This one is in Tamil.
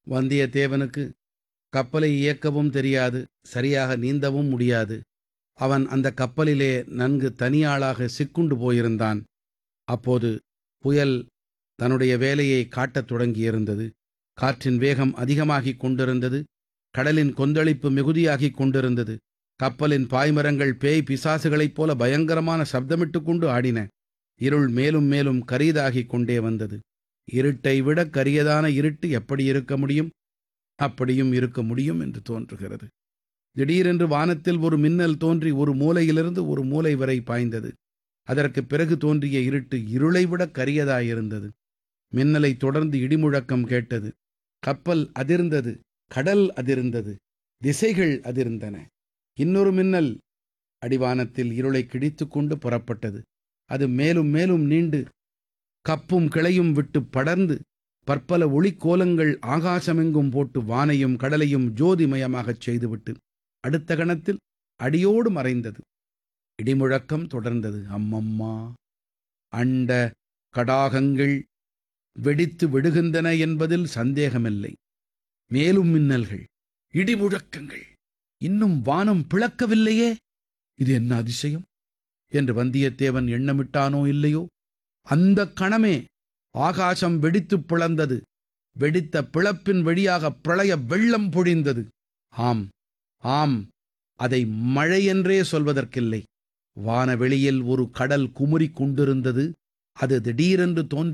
வந்தியத்தேவனுக்கு கப்பலை இயக்கவும் தெரியாது சரியாக நீந்தவும் முடியாது அவன் அந்த கப்பலிலே நன்கு தனியாளாக சிக்குண்டு போயிருந்தான் அப்போது புயல் தன்னுடைய வேலையை காட்டத் தொடங்கியிருந்தது காற்றின் வேகம் அதிகமாகிக் கொண்டிருந்தது கடலின் கொந்தளிப்பு மிகுதியாகிக் கொண்டிருந்தது கப்பலின் பாய்மரங்கள் பேய் பிசாசுகளைப் போல பயங்கரமான சப்தமிட்டு கொண்டு ஆடின இருள் மேலும் மேலும் கரியதாகிக் கொண்டே வந்தது இருட்டை விட கரியதான இருட்டு எப்படி இருக்க முடியும் அப்படியும் இருக்க முடியும் என்று தோன்றுகிறது திடீரென்று வானத்தில் ஒரு மின்னல் தோன்றி ஒரு மூலையிலிருந்து ஒரு மூலை வரை பாய்ந்தது அதற்குப் பிறகு தோன்றிய இருட்டு இருளை விட கரியதாயிருந்தது மின்னலை தொடர்ந்து இடிமுழக்கம் கேட்டது கப்பல் அதிர்ந்தது கடல் அதிர்ந்தது திசைகள் அதிர்ந்தன இன்னொரு மின்னல் அடிவானத்தில் இருளை கிழித்துக் கொண்டு புறப்பட்டது அது மேலும் மேலும் நீண்டு கப்பும் கிளையும் விட்டு படர்ந்து பற்பல ஒளிக்கோலங்கள் ஆகாசமெங்கும் போட்டு வானையும் கடலையும் ஜோதிமயமாகச் செய்துவிட்டு அடுத்த கணத்தில் அடியோடு மறைந்தது இடிமுழக்கம் தொடர்ந்தது அம்மம்மா அண்ட கடாகங்கள் வெடித்து விடுகின்றன என்பதில் சந்தேகமில்லை மேலும் மின்னல்கள் இடிமுழக்கங்கள் இன்னும் வானம் பிளக்கவில்லையே இது என்ன அதிசயம் என்று வந்தியத்தேவன் எண்ணமிட்டானோ இல்லையோ அந்த கணமே ஆகாசம் வெடித்துப் பிளந்தது வெடித்த பிளப்பின் வழியாக பிரளய வெள்ளம் பொழிந்தது ஆம் ஆம் அதை மழை என்றே சொல்வதற்கில்லை வானவெளியில் ஒரு கடல் குமுறிக் கொண்டிருந்தது அது திடீரென்று தோன்றி